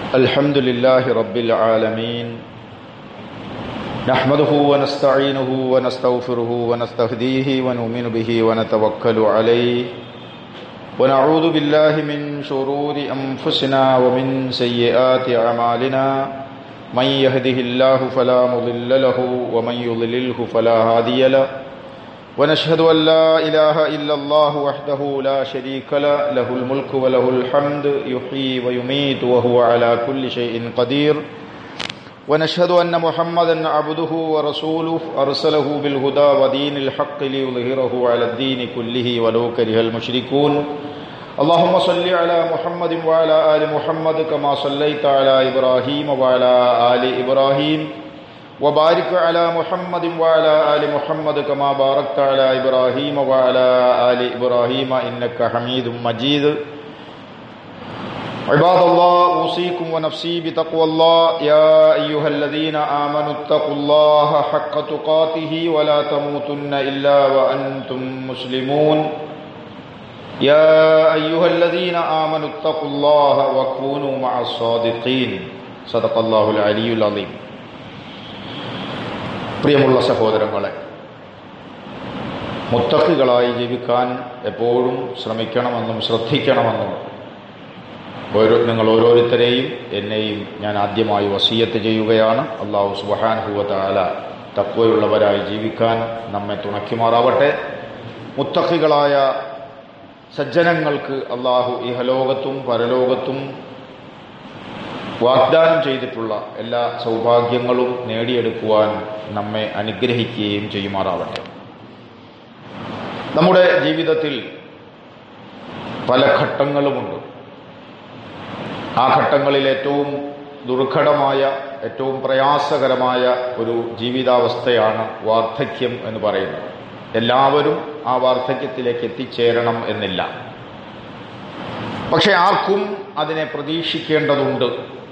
الحمد لله رب العالمين نحمده ونستعينه ونستغفره ونستهديه ونؤمن به ونتوكل عليه ونعوذ بالله من شرور أنفسنا ومن سيئات أعمالنا من يهده الله فلا مضل له ومن يضلله فلا هادي له ونشهد أن لا إله إلا الله وحده لا شريك له له الملك وله الحمد يحيي ويميت وهو على كل شيء قدير ونشهد أن محمدا عبده ورسوله أرسله بالهدى ودين الحق ليظهره على الدين كله ولو كره المشركون اللهم صل على محمد وعلى آل محمد كما صليت على إبراهيم وعلى آل إبراهيم وبارك على محمد وعلى آل محمد كما باركت على إبراهيم وعلى آل إبراهيم إنك حميد مجيد عباد الله أوصيكم ونفسي بتقوى الله يا أيها الذين آمنوا اتقوا الله حق تقاته ولا تموتن إلا وأنتم مسلمون يا أيها الذين آمنوا اتقوا الله وكونوا مع الصادقين صدق الله العلي العظيم പ്രിയമുള്ള സഹോദരങ്ങളെ മുത്തക്കുകളായി ജീവിക്കാൻ എപ്പോഴും ശ്രമിക്കണമെന്നും ശ്രദ്ധിക്കണമെന്നും ഓരോ നിങ്ങൾ ഓരോരുത്തരെയും എന്നെയും ഞാൻ ആദ്യമായി വസീയത്ത് ചെയ്യുകയാണ് അള്ളാഹു സുബഹാൻഹുവല തക്വയുള്ളവരായി ജീവിക്കാൻ നമ്മെ തുണയ്ക്കുമാറാവട്ടെ മുത്തക്കുകളായ സജ്ജനങ്ങൾക്ക് അള്ളാഹു ഇഹലോകത്തും പരലോകത്തും വാഗ്ദാനം ചെയ്തിട്ടുള്ള എല്ലാ സൗഭാഗ്യങ്ങളും നേടിയെടുക്കുവാൻ നമ്മെ അനുഗ്രഹിക്കുകയും ചെയ്യുമാറാവട്ടെ നമ്മുടെ ജീവിതത്തിൽ പല ഘട്ടങ്ങളുമുണ്ട് ആ ഘട്ടങ്ങളിൽ ഏറ്റവും ദുർഘടമായ ഏറ്റവും പ്രയാസകരമായ ഒരു ജീവിതാവസ്ഥയാണ് വാർദ്ധക്യം എന്ന് പറയുന്നത് എല്ലാവരും ആ വാർദ്ധക്യത്തിലേക്ക് എത്തിച്ചേരണം എന്നില്ല പക്ഷെ ആർക്കും അതിനെ പ്രതീക്ഷിക്കേണ്ടതുണ്ട്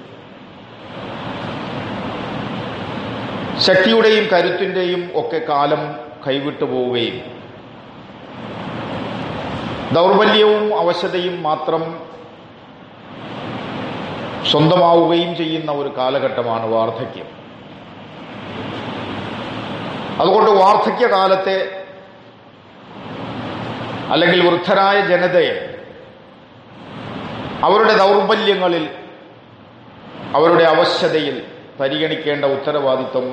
ശക്തിയുടെയും കരുത്തിൻ്റെയും ഒക്കെ കാലം കൈവിട്ടു പോവുകയും ദൗർബല്യവും അവശതയും മാത്രം സ്വന്തമാവുകയും ചെയ്യുന്ന ഒരു കാലഘട്ടമാണ് വാർദ്ധക്യം അതുകൊണ്ട് വാർദ്ധക്യകാലത്തെ അല്ലെങ്കിൽ വൃദ്ധരായ ജനതയെ അവരുടെ ദൗർബല്യങ്ങളിൽ അവരുടെ അവശതയിൽ പരിഗണിക്കേണ്ട ഉത്തരവാദിത്വം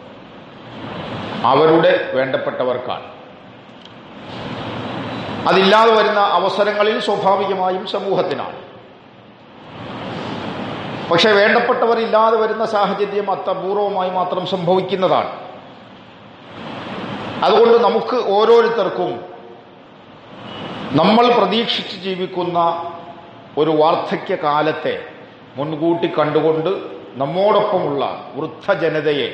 അവരുടെ വേണ്ടപ്പെട്ടവർക്കാണ് അതില്ലാതെ വരുന്ന അവസരങ്ങളിൽ സ്വാഭാവികമായും സമൂഹത്തിനാണ് പക്ഷെ വേണ്ടപ്പെട്ടവർ ഇല്ലാതെ വരുന്ന സാഹചര്യം അത്യപൂർവമായി മാത്രം സംഭവിക്കുന്നതാണ് അതുകൊണ്ട് നമുക്ക് ഓരോരുത്തർക്കും നമ്മൾ പ്രതീക്ഷിച്ച് ജീവിക്കുന്ന ഒരു വാർദ്ധക്യ കാലത്തെ മുൻകൂട്ടി കണ്ടുകൊണ്ട് നമ്മോടൊപ്പമുള്ള വൃദ്ധജനതയെ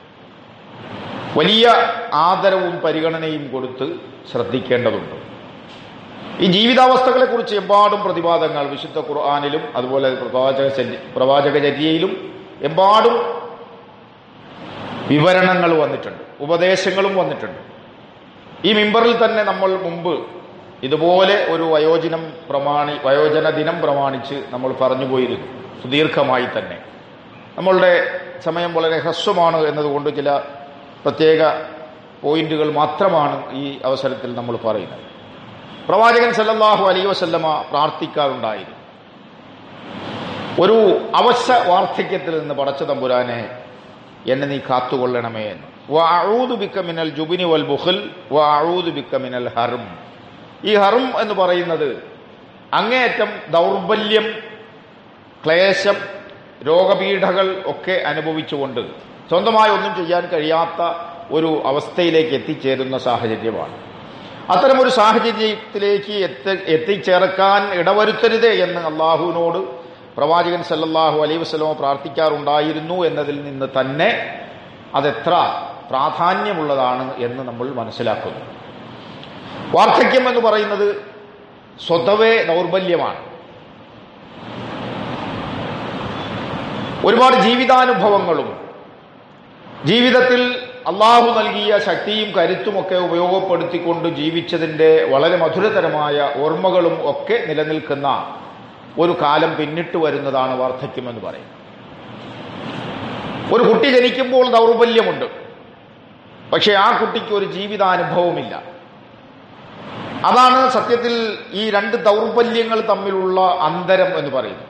വലിയ ആദരവും പരിഗണനയും കൊടുത്ത് ശ്രദ്ധിക്കേണ്ടതുണ്ട് ഈ ജീവിതാവസ്ഥകളെ കുറിച്ച് എമ്പാടും പ്രതിപാദങ്ങൾ വിശുദ്ധ ഖുർആാനിലും അതുപോലെ പ്രവാചക പ്രവാചകചര്യയിലും എമ്പാടും വിവരണങ്ങൾ വന്നിട്ടുണ്ട് ഉപദേശങ്ങളും വന്നിട്ടുണ്ട് ഈ മിമ്പറിൽ തന്നെ നമ്മൾ മുമ്പ് ഇതുപോലെ ഒരു വയോജനം പ്രമാണി വയോജന ദിനം പ്രമാണിച്ച് നമ്മൾ പറഞ്ഞു പോയിരുന്നു സുദീർഘമായി തന്നെ നമ്മളുടെ സമയം വളരെ ഹ്രസ്വമാണ് എന്നതുകൊണ്ട് ചില പ്രത്യേക പോയിന്റുകൾ മാത്രമാണ് ഈ അവസരത്തിൽ നമ്മൾ പറയുന്നത് പ്രവാചകൻ സല്ലല്ലാഹു അലൈ വസല്ലമ പ്രാർത്ഥിക്കാറുണ്ടായിരുന്നു ഒരു അവശ വാർദ്ധക്യത്തിൽ നിന്ന് പടച്ച തമ്പുരാനെ എന്നെ നീ കാത്തുകൊള്ളണമേ എന്ന് വഅഊദു ബിക മിനൽ ജുബ്നി വൽ ബുഖൽ വഅഊദു ബിക മിനൽ ഹർം ഈ ഹറും എന്ന് പറയുന്നത് അങ്ങേയറ്റം ദൗർബല്യം ക്ലേശം രോഗപീഠകൾ ഒക്കെ അനുഭവിച്ചുകൊണ്ട് സ്വന്തമായി ഒന്നും ചെയ്യാൻ കഴിയാത്ത ഒരു അവസ്ഥയിലേക്ക് എത്തിച്ചേരുന്ന സാഹചര്യമാണ് അത്തരമൊരു സാഹചര്യത്തിലേക്ക് എത്തി എത്തിച്ചേർക്കാൻ ഇടവരുത്തരുത് എന്ന് അള്ളാഹുവിനോട് പ്രവാചകൻ സല്ലല്ലാഹു അലൈ വസ്ലമോ പ്രാർത്ഥിക്കാറുണ്ടായിരുന്നു എന്നതിൽ നിന്ന് തന്നെ അതെത്ര പ്രാധാന്യമുള്ളതാണ് എന്ന് നമ്മൾ മനസ്സിലാക്കുന്നു വാർദ്ധക്യം എന്ന് പറയുന്നത് സ്വതവേ ദൗർബല്യമാണ് ഒരുപാട് ജീവിതാനുഭവങ്ങളും ജീവിതത്തിൽ അള്ളാഹു നൽകിയ ശക്തിയും കരുത്തുമൊക്കെ ഉപയോഗപ്പെടുത്തിക്കൊണ്ട് ജീവിച്ചതിൻ്റെ വളരെ മധുരതരമായ ഓർമ്മകളും ഒക്കെ നിലനിൽക്കുന്ന ഒരു കാലം പിന്നിട്ട് വരുന്നതാണ് വാർദ്ധക്യം എന്ന് പറയും ഒരു കുട്ടി ജനിക്കുമ്പോൾ ദൗർബല്യമുണ്ട് പക്ഷെ ആ കുട്ടിക്ക് ഒരു ജീവിതാനുഭവമില്ല അതാണ് സത്യത്തിൽ ഈ രണ്ട് ദൗർബല്യങ്ങൾ തമ്മിലുള്ള അന്തരം എന്ന് പറയുന്നത്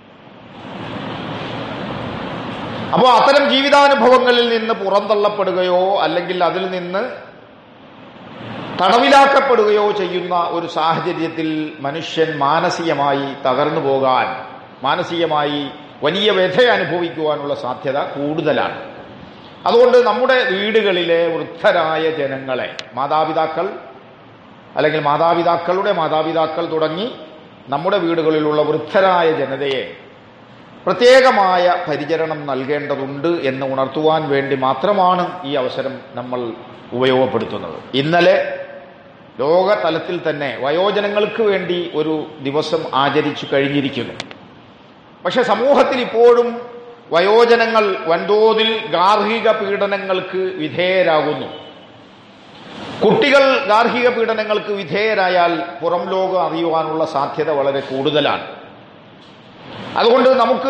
അപ്പോൾ അത്തരം ജീവിതാനുഭവങ്ങളിൽ നിന്ന് പുറന്തള്ളപ്പെടുകയോ അല്ലെങ്കിൽ അതിൽ നിന്ന് തടവിലാക്കപ്പെടുകയോ ചെയ്യുന്ന ഒരു സാഹചര്യത്തിൽ മനുഷ്യൻ മാനസികമായി തകർന്നു പോകാൻ മാനസികമായി വലിയ വ്യഥ അനുഭവിക്കുവാനുള്ള സാധ്യത കൂടുതലാണ് അതുകൊണ്ട് നമ്മുടെ വീടുകളിലെ വൃദ്ധരായ ജനങ്ങളെ മാതാപിതാക്കൾ അല്ലെങ്കിൽ മാതാപിതാക്കളുടെ മാതാപിതാക്കൾ തുടങ്ങി നമ്മുടെ വീടുകളിലുള്ള വൃദ്ധരായ ജനതയെ പ്രത്യേകമായ പരിചരണം നൽകേണ്ടതുണ്ട് എന്ന് ഉണർത്തുവാൻ വേണ്ടി മാത്രമാണ് ഈ അവസരം നമ്മൾ ഉപയോഗപ്പെടുത്തുന്നത് ഇന്നലെ ലോക തലത്തിൽ തന്നെ വയോജനങ്ങൾക്ക് വേണ്ടി ഒരു ദിവസം ആചരിച്ചു കഴിഞ്ഞിരിക്കുന്നു പക്ഷെ സമൂഹത്തിൽ ഇപ്പോഴും വയോജനങ്ങൾ വൻതോതിൽ ഗാർഹിക പീഡനങ്ങൾക്ക് വിധേയരാകുന്നു കുട്ടികൾ ഗാർഹിക പീഡനങ്ങൾക്ക് വിധേയരായാൽ പുറം ലോകം അറിയുവാനുള്ള സാധ്യത വളരെ കൂടുതലാണ് അതുകൊണ്ട് നമുക്ക്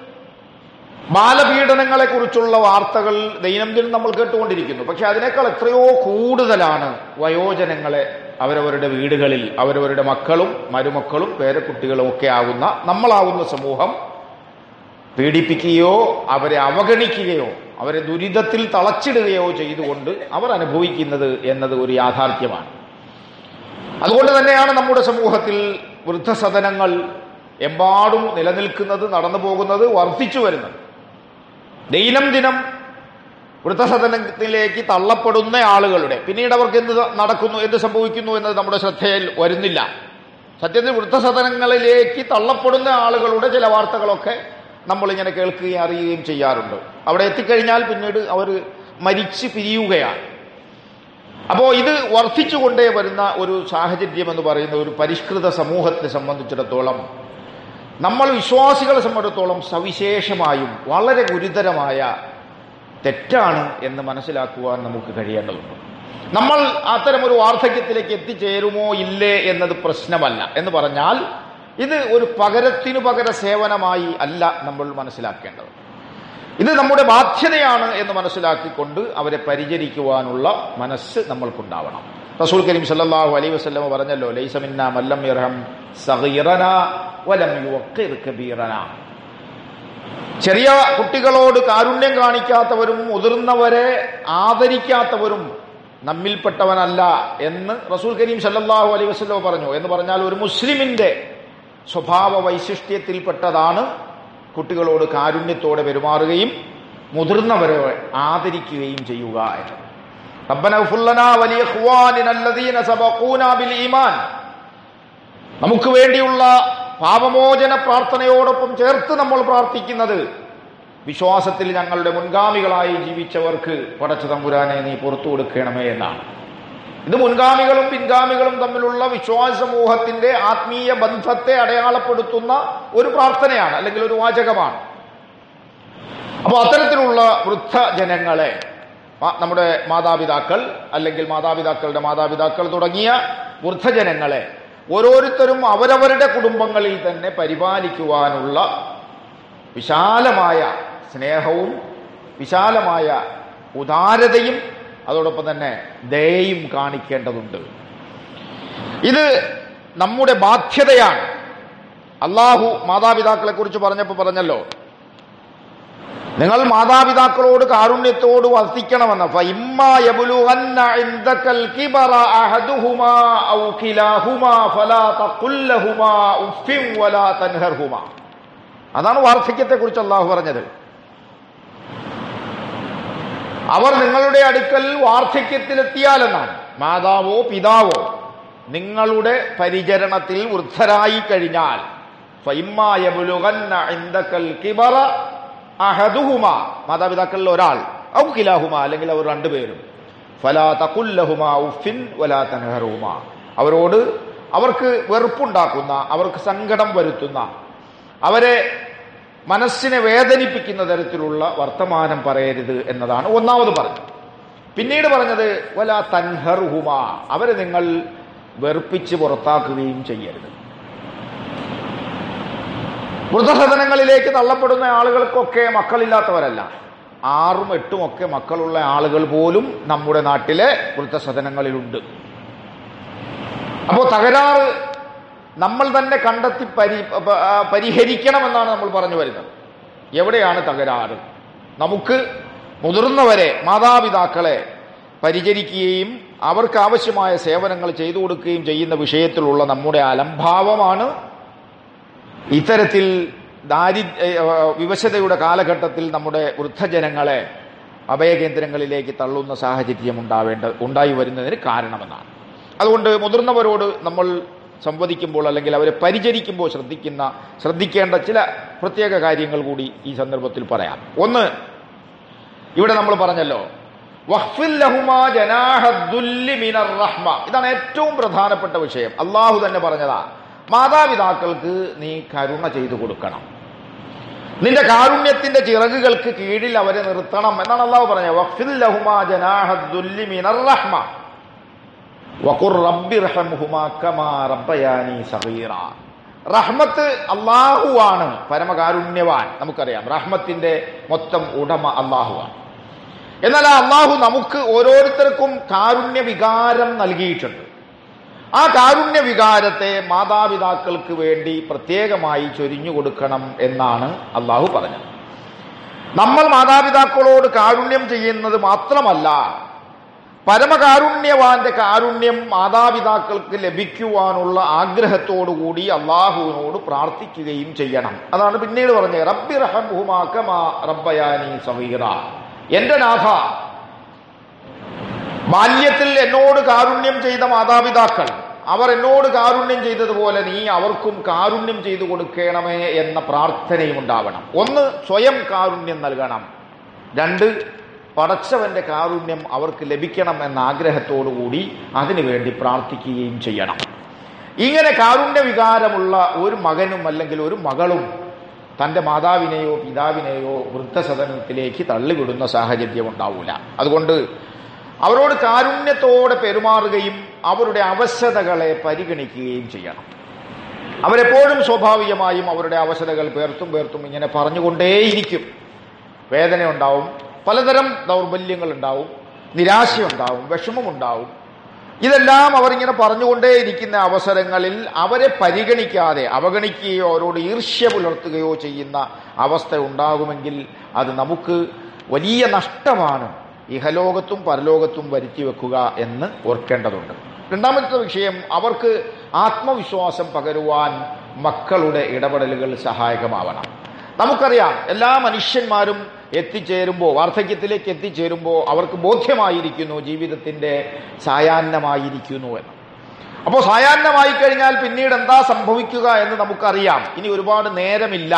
ബാലപീഡനങ്ങളെക്കുറിച്ചുള്ള വാർത്തകൾ ദൈനംദിനം നമ്മൾ കേട്ടുകൊണ്ടിരിക്കുന്നു പക്ഷെ അതിനേക്കാൾ എത്രയോ കൂടുതലാണ് വയോജനങ്ങളെ അവരവരുടെ വീടുകളിൽ അവരവരുടെ മക്കളും മരുമക്കളും പേരക്കുട്ടികളും ഒക്കെ ആകുന്ന നമ്മളാകുന്ന സമൂഹം പീഡിപ്പിക്കുകയോ അവരെ അവഗണിക്കുകയോ അവരെ ദുരിതത്തിൽ തളച്ചിടുകയോ ചെയ്തുകൊണ്ട് അവർ അനുഭവിക്കുന്നത് എന്നത് ഒരു യാഥാർത്ഥ്യമാണ് അതുകൊണ്ട് തന്നെയാണ് നമ്മുടെ സമൂഹത്തിൽ വൃദ്ധസദനങ്ങൾ എമ്പാടും നിലനിൽക്കുന്നത് നടന്നു പോകുന്നത് വർദ്ധിച്ചു വരുന്നത് ദൈനംദിനം വൃദ്ധസദനത്തിലേക്ക് തള്ളപ്പെടുന്ന ആളുകളുടെ പിന്നീട് അവർക്ക് എന്ത് നടക്കുന്നു എന്ത് സംഭവിക്കുന്നു എന്നത് നമ്മുടെ ശ്രദ്ധയിൽ വരുന്നില്ല സത്യത്തിൽ വൃദ്ധസദനങ്ങളിലേക്ക് തള്ളപ്പെടുന്ന ആളുകളുടെ ചില വാർത്തകളൊക്കെ നമ്മളിങ്ങനെ കേൾക്കുകയും അറിയുകയും ചെയ്യാറുണ്ട് അവിടെ എത്തിക്കഴിഞ്ഞാൽ പിന്നീട് അവർ മരിച്ച് പിരിയുകയാണ് അപ്പോൾ ഇത് വർദ്ധിച്ചുകൊണ്ടേ വരുന്ന ഒരു സാഹചര്യം എന്ന് പറയുന്ന ഒരു പരിഷ്കൃത സമൂഹത്തെ സംബന്ധിച്ചിടത്തോളം നമ്മൾ വിശ്വാസികളെ സംബന്ധിച്ചിടത്തോളം സവിശേഷമായും വളരെ ഗുരുതരമായ തെറ്റാണ് എന്ന് മനസ്സിലാക്കുവാൻ നമുക്ക് കഴിയേണ്ടതുണ്ട് നമ്മൾ അത്തരം ഒരു വാർദ്ധക്യത്തിലേക്ക് എത്തിച്ചേരുമോ ഇല്ലേ എന്നത് പ്രശ്നമല്ല എന്ന് പറഞ്ഞാൽ ഇത് ഒരു പകരത്തിനു പകര സേവനമായി അല്ല നമ്മൾ മനസ്സിലാക്കേണ്ടത് ഇത് നമ്മുടെ ബാധ്യതയാണ് എന്ന് മനസ്സിലാക്കിക്കൊണ്ട് അവരെ പരിചരിക്കുവാനുള്ള മനസ്സ് നമ്മൾക്കുണ്ടാവണം റസൂൽ കരീം സല്ലല്ലാഹു അലൈഹി വസല്ലമ പറഞ്ഞല്ലോ ലൈസമിന്ന മല്ലം യർഹം സഗീറന വലം യുവഖിർ കബീറന ചെറിയ കുട്ടികളോട് കാരുണ്യം കാണിക്കാത്തവരും മുതിർന്നവരെ ആദരിക്കാത്തവരും നമ്മിൽപ്പെട്ടവനല്ല എന്ന് റസൂൽ കരീം സല്ലല്ലാഹു അലൈഹി വസല്ലമ പറഞ്ഞു എന്ന് പറഞ്ഞാൽ ഒരു മുസ്ലിമിന്റെ സ്വഭാവ വൈശിഷ്ട്യത്തിൽപ്പെട്ടതാണ് കുട്ടികളോട് കാരുണ്യത്തോടെ പെരുമാറുകയും മുതിർന്നവരെ ആദരിക്കുകയും ചെയ്യുക എന്ന് ربنا اغفر لنا ولإخواننا الذين سبقونا بالإيمان നമുക്ക് വേണ്ടിയുള്ള പാപമോചന പ്രാർത്ഥനയോടൊപ്പം ചേർത്ത് നമ്മൾ പ്രാർത്ഥിക്കുന്നത് വിശ്വാസത്തിൽ ഞങ്ങളുടെ മുൻഗാമികളായി ജീവിച്ചവർക്ക് പടച്ച തമ്പുരാനെ നീ പുറത്തു കൊടുക്കണമേ എന്നാണ് ഇത് മുൻഗാമികളും പിൻഗാമികളും തമ്മിലുള്ള വിശ്വാസ സമൂഹത്തിന്റെ ആത്മീയ ബന്ധത്തെ അടയാളപ്പെടുത്തുന്ന ഒരു പ്രാർത്ഥനയാണ് അല്ലെങ്കിൽ ഒരു വാചകമാണ് അപ്പോൾ അത്തരത്തിലുള്ള വൃദ്ധജനങ്ങളെ മാ- നമ്മുടെ മാതാപിതാക്കൾ അല്ലെങ്കിൽ മാതാപിതാക്കളുടെ മാതാപിതാക്കൾ തുടങ്ങിയ വൃദ്ധജനങ്ങളെ ഓരോരുത്തരും അവരവരുടെ കുടുംബങ്ങളിൽ തന്നെ പരിപാലിക്കുവാനുള്ള വിശാലമായ സ്നേഹവും വിശാലമായ ഉദാരതയും അതോടൊപ്പം തന്നെ ദയയും കാണിക്കേണ്ടതുണ്ട് ഇത് നമ്മുടെ ബാധ്യതയാണ് അള്ളാഹു മാതാപിതാക്കളെ കുറിച്ച് പറഞ്ഞപ്പോൾ പറഞ്ഞല്ലോ നിങ്ങൾ മാതാപിതാക്കളോട് കാരുണ്യത്തോട് വർത്തിക്കണമെന്ന് ഫഇമ്മാ യബ്ലുഗന്ന ഇൻദകൽ കിബറ അഹദുഹുമാ ഔ കിലാഹുമാ ഫലാ തഖുൽ ലഹുമാ ഉഫിൻ വലാ തൻഹർഹുമാ അതാണ് വാർദ്ധക്യത്തെക്കുറിച്ച് അള്ളാഹു പറഞ്ഞത് അവർ നിങ്ങളുടെ അടുക്കൽ വാർദ്ധക്യത്തിലെത്തിയാലെന്നാണ് മാതാവോ പിതാവോ നിങ്ങളുടെ പരിചരണത്തിൽ വൃദ്ധരായി കഴിഞ്ഞാൽ ഫഇമ്മാ യബ്ലുഗന്ന ഇൻദകൽ കിബറ അഹദുഹുമ മാതാപിതാക്കളിൽ ഒരാൾ ഔ കിലാഹുമ അല്ലെങ്കിൽ അവർ രണ്ടുപേരും ഫലാ തകുല്ലഹുമ ഉഫിൻ വലാ തൻഹറുഹുമ അവരോട് അവർക്ക് വെറുപ്പുണ്ടാക്കുന്ന അവർക്ക് സങ്കടം വരുത്തുന്ന അവരെ മനസ്സിനെ വേദനിപ്പിക്കുന്ന തരത്തിലുള്ള വർത്തമാനം പറയരുത് എന്നതാണ് ഒന്നാമത് പറഞ്ഞത് പിന്നീട് പറഞ്ഞത് വല തൻഹർഹുമ അവരെ നിങ്ങൾ വെറുപ്പിച്ച് പുറത്താക്കുകയും ചെയ്യരുത് വൃദ്ധസദനങ്ങളിലേക്ക് തള്ളപ്പെടുന്ന ആളുകൾക്കൊക്കെ മക്കളില്ലാത്തവരല്ല ആറും എട്ടും ഒക്കെ മക്കളുള്ള ആളുകൾ പോലും നമ്മുടെ നാട്ടിലെ വൃദ്ധസദനങ്ങളിലുണ്ട് അപ്പോൾ തകരാറ് നമ്മൾ തന്നെ കണ്ടെത്തി പരി പ- ആ, പരിഹരിക്കണമെന്നാണ് നമ്മൾ പറഞ്ഞു വരുന്നത് എവിടെയാണ് തകരാറ് നമുക്ക് മുതിർന്നവരെ മാതാപിതാക്കളെ പരിചരിക്കുകയും അവർക്ക് ആവശ്യമായ സേവനങ്ങൾ ചെയ്തു കൊടുക്കുകയും ചെയ്യുന്ന വിഷയത്തിലുള്ള നമ്മുടെ അലംഭാവമാണ് ഇത്തരത്തിൽ ദാരി ഏ, വിവശതയുടെ കാലഘട്ടത്തിൽ നമ്മുടെ വൃദ്ധജനങ്ങളെ അഭയകേന്ദ്രങ്ങളിലേക്ക് തള്ളുന്ന സാഹചര്യം ഉണ്ടാവേണ്ട ഉണ്ടായി വരുന്നതിന് കാരണമെന്നാണ് അതുകൊണ്ട് മുതിർന്നവരോട് നമ്മൾ സംവദിക്കുമ്പോൾ അല്ലെങ്കിൽ അവരെ പരിചരിക്കുമ്പോൾ ശ്രദ്ധിക്കുന്ന ശ്രദ്ധിക്കേണ്ട ചില പ്രത്യേക കാര്യങ്ങൾ കൂടി ഈ സന്ദർഭത്തിൽ പറയാം ഒന്ന് ഇവിടെ നമ്മൾ പറഞ്ഞല്ലോ വഖ്ഫിൽ ലഹുമാ ജനാഹദ്ദുല്ലി മിനർ റഹ്മ ഇതാണ് ഏറ്റവും പ്രധാനപ്പെട്ട വിഷയം അള്ളാഹു തന്നെ പറഞ്ഞതാ മാതാപിതാക്കൾക്ക് നീ കരുണ ചെയ്തു കൊടുക്കണം നിന്റെ കാരുണ്യത്തിന്റെ ചിറകുകൾക്ക് കീഴിൽ അവരെ നിർത്തണം എന്നാണ് അള്ളാഹു പറഞ്ഞത് വഖ്ഫിൽ ലഹുമാ ജനാഹദ്ദുല്ലി മിനർ റഹ്മ വഖുർ റബ്ബിർഹംഹുമാ കമാ റബ്ബയാനി സഗീറ റഹ്മത്ത് അള്ളാഹുവാണ് പരമകാരുണ്യവാൻ നമുക്കറിയാം റഹ്മത്തിന്റെ മൊത്തം ഉടമ അള്ളാഹുവാണ് എന്നാൽ ആ അള്ളാഹു നമുക്ക് ഓരോരുത്തർക്കും കാരുണ്യ വികാരം നൽകിയിട്ടുണ്ട് ആ കാരുണ്യ വികാരത്തെ മാതാപിതാക്കൾക്ക് വേണ്ടി പ്രത്യേകമായി ചൊരിഞ്ഞു കൊടുക്കണം എന്നാണ് അള്ളാഹു പറഞ്ഞത് നമ്മൾ മാതാപിതാക്കളോട് കാരുണ്യം ചെയ്യുന്നത് മാത്രമല്ല പരമകാരുണ്യവാന്റെ കാരുണ്യം മാതാപിതാക്കൾക്ക് ലഭിക്കുവാനുള്ള ആഗ്രഹത്തോടുകൂടി അള്ളാഹുവിനോട് പ്രാർത്ഥിക്കുകയും ചെയ്യണം അതാണ് പിന്നീട് പറഞ്ഞത് റബ്ബി റഹംഹുമാക്കമാ റബ്ബയാനി സഹീറ എന്റെ നാഥ ബാല്യത്തിൽ എന്നോട് കാരുണ്യം ചെയ്ത മാതാപിതാക്കൾ അവർ എന്നോട് കാരുണ്യം ചെയ്തതുപോലെ നീ അവർക്കും കാരുണ്യം ചെയ്തു കൊടുക്കണമേ എന്ന പ്രാർത്ഥനയും ഉണ്ടാവണം ഒന്ന് സ്വയം കാരുണ്യം നൽകണം രണ്ട് പടച്ചവന്റെ കാരുണ്യം അവർക്ക് ലഭിക്കണം എന്ന ആഗ്രഹത്തോടുകൂടി അതിനുവേണ്ടി പ്രാർത്ഥിക്കുകയും ചെയ്യണം ഇങ്ങനെ കാരുണ്യ വികാരമുള്ള ഒരു മകനും അല്ലെങ്കിൽ ഒരു മകളും തന്റെ മാതാവിനെയോ പിതാവിനെയോ വൃദ്ധസദനത്തിലേക്ക് തള്ളിവിടുന്ന സാഹചര്യം ഉണ്ടാവൂല അതുകൊണ്ട് അവരോട് കാരുണ്യത്തോടെ പെരുമാറുകയും അവരുടെ അവശതകളെ പരിഗണിക്കുകയും ചെയ്യണം അവരെപ്പോഴും സ്വാഭാവികമായും അവരുടെ അവശതകൾ പേർത്തും പേർത്തും ഇങ്ങനെ പറഞ്ഞുകൊണ്ടേയിരിക്കും വേദന ഉണ്ടാവും പലതരം ദൗർബല്യങ്ങൾ ഉണ്ടാവും നിരാശയുണ്ടാവും വിഷമമുണ്ടാവും ഇതെല്ലാം അവരിങ്ങനെ പറഞ്ഞുകൊണ്ടേയിരിക്കുന്ന അവസരങ്ങളിൽ അവരെ പരിഗണിക്കാതെ അവഗണിക്കുകയോ അവരോട് ഈർഷ്യ പുലർത്തുകയോ ചെയ്യുന്ന അവസ്ഥ ഉണ്ടാകുമെങ്കിൽ അത് നമുക്ക് വലിയ നഷ്ടമാണ് ഇഹലോകത്തും പരലോകത്തും വരുത്തി വെക്കുക എന്ന് ഓർക്കേണ്ടതുണ്ട് രണ്ടാമത്തെ വിഷയം അവർക്ക് ആത്മവിശ്വാസം പകരുവാൻ മക്കളുടെ ഇടപെടലുകൾ സഹായകമാവണം നമുക്കറിയാം എല്ലാ മനുഷ്യന്മാരും എത്തിച്ചേരുമ്പോൾ വാർദ്ധക്യത്തിലേക്ക് എത്തിച്ചേരുമ്പോൾ അവർക്ക് ബോധ്യമായിരിക്കുന്നു ജീവിതത്തിന്റെ സായാഹ്നമായിരിക്കുന്നു എന്ന് അപ്പോൾ സായാഹ്നമായി കഴിഞ്ഞാൽ പിന്നീട് എന്താ സംഭവിക്കുക എന്ന് നമുക്കറിയാം ഇനി ഒരുപാട് നേരമില്ല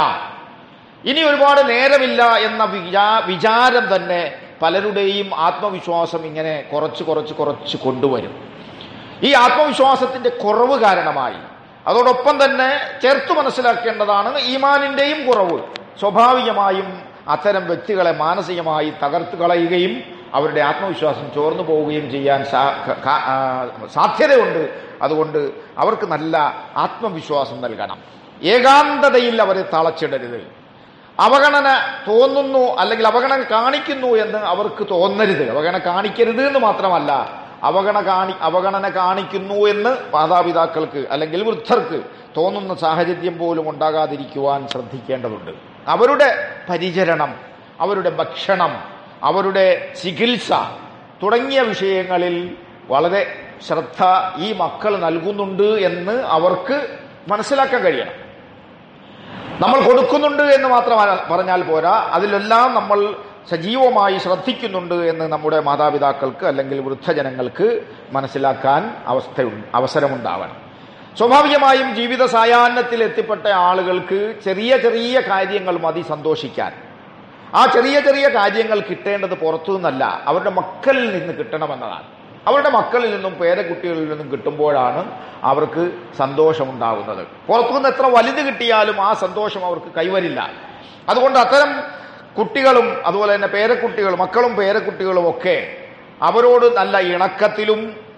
ഇനി ഒരുപാട് നേരമില്ല എന്ന വിചാ വിചാരം തന്നെ പലരുടെയും ആത്മവിശ്വാസം ഇങ്ങനെ കുറച്ച് കുറച്ച് കുറച്ച് കൊണ്ടുവരും ഈ ആത്മവിശ്വാസത്തിന്റെ കുറവ് കാരണമായി അതോടൊപ്പം തന്നെ ചേർത്ത് മനസ്സിലാക്കേണ്ടതാണ് ഈമാനിന്റെയും കുറവ് സ്വാഭാവികമായും അത്തരം വ്യക്തികളെ മാനസികമായി തകർത്ത് കളയുകയും അവരുടെ ആത്മവിശ്വാസം ചോർന്നു പോവുകയും ചെയ്യാൻ സാ- ക- ആ, സാധ്യതയുണ്ട് അതുകൊണ്ട് അവർക്ക് നല്ല ആത്മവിശ്വാസം നൽകണം ഏകാന്തതയിൽ അവരെ തളച്ചിടരുത് അവഗണന തോന്നുന്നു അല്ലെങ്കിൽ അവഗണന കാണിക്കുന്നു എന്ന് അവർക്ക് തോന്നരുത് അവഗണന കാണിക്കരുത് എന്ന് മാത്രമല്ല അവഗണന കാണി അവഗണന കാണിക്കുന്നു എന്ന് മാതാപിതാക്കൾക്ക് അല്ലെങ്കിൽ വൃദ്ധർക്ക് തോന്നുന്ന സാഹചര്യം പോലും ഉണ്ടാകാതിരിക്കുവാൻ ശ്രദ്ധിക്കേണ്ടതുണ്ട് അവരുടെ പരിചരണം അവരുടെ ഭക്ഷണം അവരുടെ ചികിത്സ തുടങ്ങിയ വിഷയങ്ങളിൽ വളരെ ശ്രദ്ധ ഈ മക്കൾ നൽകുന്നുണ്ട് എന്ന് അവർക്ക് മനസ്സിലാക്കാൻ കഴിയണം നമ്മൾ കൊടുക്കുന്നുണ്ട് എന്ന് മാത്രം പറഞ്ഞാൽ പോരാ അതിലെല്ലാം നമ്മൾ സജീവമായി ശ്രദ്ധിക്കുന്നുണ്ട് എന്ന് നമ്മുടെ മാതാപിതാക്കൾക്ക് അല്ലെങ്കിൽ വൃദ്ധജനങ്ങൾക്ക് മനസ്സിലാക്കാൻ അവസ്ഥ അവസരമുണ്ടാവണം സ്വാഭാവികമായും ജീവിത സായാഹ്നത്തിൽ എത്തിപ്പെട്ട ആളുകൾക്ക് ചെറിയ ചെറിയ കാര്യങ്ങൾ മതി സന്തോഷിക്കാൻ ആ ചെറിയ ചെറിയ കാര്യങ്ങൾ കിട്ടേണ്ടത് പുറത്തു നിന്നല്ല അവരുടെ മക്കളിൽ നിന്ന് കിട്ടണമെന്നതാണ് അവരുടെ മക്കളിൽ നിന്നും പേരക്കുട്ടികളിൽ നിന്നും കിട്ടുമ്പോഴാണ് അവർക്ക് സന്തോഷമുണ്ടാകുന്നത് പുറത്തുനിന്ന് എത്ര വലുത് കിട്ടിയാലും ആ സന്തോഷം അവർക്ക് കൈവരില്ല അതുകൊണ്ട് അത്തരം കുട്ടികളും അതുപോലെ തന്നെ പേരക്കുട്ടികളും മക്കളും പേരക്കുട്ടികളും ഒക്കെ അവരോട് നല്ല ഇണക്കത്തിലും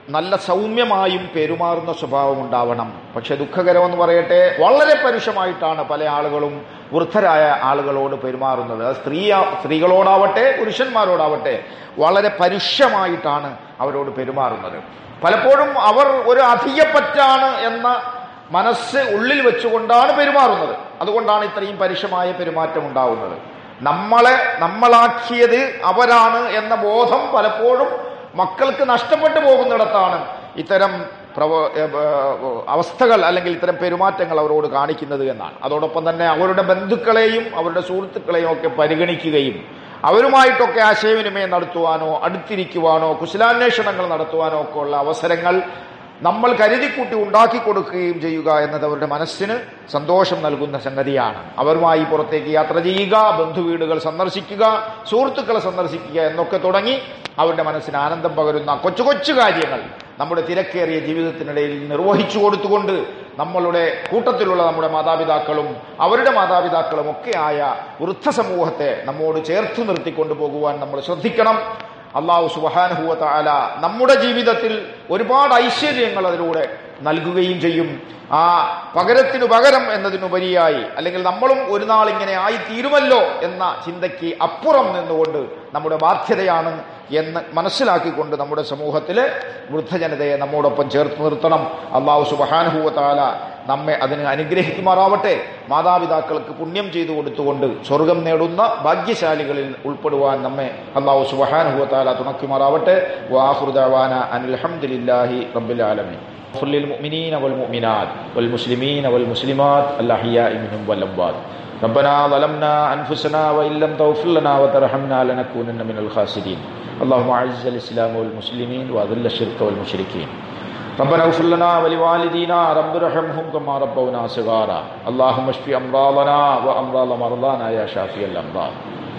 നല്ല സൗമ്യമായും പെരുമാറുന്ന സ്വഭാവം ഉണ്ടാവണം പക്ഷെ ദുഃഖകരമെന്ന് പറയട്ടെ വളരെ പരുഷമായിട്ടാണ് പല ആളുകളും വൃദ്ധരായ ആളുകളോട് പെരുമാറുന്നത് അത് സ്ത്രീ സ്ത്രീകളോടാവട്ടെ പുരുഷന്മാരോടാവട്ടെ വളരെ പരുഷമായിട്ടാണ് അവരോട് പെരുമാറുന്നത് പലപ്പോഴും അവർ ഒരു അധികപ്പറ്റാണ് എന്ന മനസ്സ് ഉള്ളിൽ വെച്ചുകൊണ്ടാണ് പെരുമാറുന്നത് അതുകൊണ്ടാണ് ഇത്രയും പരുഷമായ പെരുമാറ്റം ഉണ്ടാവുന്നത് നമ്മളെ നമ്മളാക്കിയത് അവരാണ് എന്ന ബോധം പലപ്പോഴും മക്കൾക്ക് നഷ്ടപ്പെട്ടു പോകുന്നിടത്താണ് ഇത്തരം പ്രവ ഏ, ഏ, അവസ്ഥകൾ അല്ലെങ്കിൽ ഇത്തരം പെരുമാറ്റങ്ങൾ അവരോട് കാണിക്കുന്നത് എന്നാണ് അതോടൊപ്പം തന്നെ അവരുടെ ബന്ധുക്കളെയും അവരുടെ സുഹൃത്തുക്കളെയും ഒക്കെ പരിഗണിക്കുകയും അവരുമായിട്ടൊക്കെ ആശയവിനിമയം നടത്തുവാനോ അടുത്തിരിക്കുവാനോ കുശലാന്വേഷണങ്ങൾ നടത്തുവാനോ ഒക്കെ ഉള്ള അവസരങ്ങൾ നമ്മൾ കരുതിക്കൂട്ടി ഉണ്ടാക്കി കൊടുക്കുകയും ചെയ്യുക എന്നത് അവരുടെ മനസ്സിന് സന്തോഷം നൽകുന്ന സംഗതിയാണ് അവരുമായി പുറത്തേക്ക് യാത്ര ചെയ്യുക ബന്ധുവീടുകൾ സന്ദർശിക്കുക സുഹൃത്തുക്കളെ സന്ദർശിക്കുക എന്നൊക്കെ തുടങ്ങി അവരുടെ മനസ്സിന് ആനന്ദം പകരുന്ന കൊച്ചു കൊച്ചു കാര്യങ്ങൾ നമ്മുടെ തിരക്കേറിയ ജീവിതത്തിനിടയിൽ നിർവഹിച്ചു കൊടുത്തുകൊണ്ട് നമ്മളുടെ കൂട്ടത്തിലുള്ള നമ്മുടെ മാതാപിതാക്കളും അവരുടെ മാതാപിതാക്കളും ഒക്കെ ആയ വൃദ്ധ സമൂഹത്തെ നമ്മോട് ചേർത്ത് നിർത്തിക്കൊണ്ടു പോകുവാൻ നമ്മൾ ശ്രദ്ധിക്കണം അള്ളാഹു സുബാനുഭൂവത്ത അല നമ്മുടെ ജീവിതത്തിൽ ഒരുപാട് ഐശ്വര്യങ്ങൾ അതിലൂടെ നൽകുകയും ചെയ്യും ആ പകരത്തിനു പകരം എന്നതിനുപരിയായി അല്ലെങ്കിൽ നമ്മളും ഒരു നാൾ ഇങ്ങനെ ആയി തീരുമല്ലോ എന്ന ചിന്തയ്ക്ക് അപ്പുറം നിന്നുകൊണ്ട് നമ്മുടെ ബാധ്യതയാണ് എന്ന് മനസ്സിലാക്കിക്കൊണ്ട് നമ്മുടെ സമൂഹത്തിലെ വൃദ്ധജനതയെ നമ്മോടൊപ്പം ചേർത്ത് നിർത്തണം അള്ളാഹു സുബഹാനുഭൂവത്താല നമ്മെ അതിന് അനുഗ്രഹിക്കുമാറാവട്ടെ മാതാപിതാക്കൾക്ക് പുണ്യം ചെയ്തു കൊടുത്തുകൊണ്ട് സ്വർഗം നേടുന്ന ഭാഗ്യശാലികളിൽ ഉൾപ്പെടുവാൻ നമ്മെ അള്ളാഹു സുബഹാനുഭൂവത്താല തുണക്കുമാറാവട്ടെ വാഹുദാന അനിൽഹമ്മദില്ലാഹി റബ്ബിൽ ആലമീൻ اغفر للمؤمنين والمؤمنات والمسلمين والمسلمات الأحياء منهم والأموات ربنا ظلمنا أنفسنا وإن لم تغفر لنا وترحمنا لنكونن من الخاسرين اللهم أعز الإسلام والمسلمين وأذل الشرك والمشركين ربنا اغفر لنا ولوالدينا رب ارحمهم كما ربونا صغارا اللهم اشف أمراضنا وأمراض مرضانا يا شافي الأمراض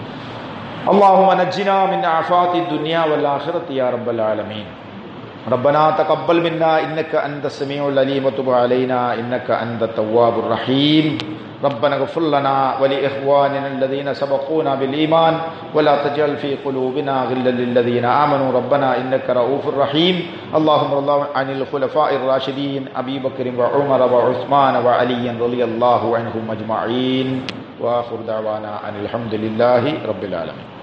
اللهم نجنا من آفات الدنيا والآخرة يا رب العالمين ربنا تقبل منا انك انت السميع العليم وتب علينا انك انت التواب الرحيم ربنا اغفر لنا ولاخواننا الذين سبقونا بالايمان ولا تجعل في قلوبنا غلا للذين امنوا ربنا انك رؤوف رحيم اللهم ارض عن الخلفاء الراشدين ابي بكر وعمر وعثمان وعلي رضي الله عنهم اجمعين واخر دعوانا ان الحمد لله رب العالمين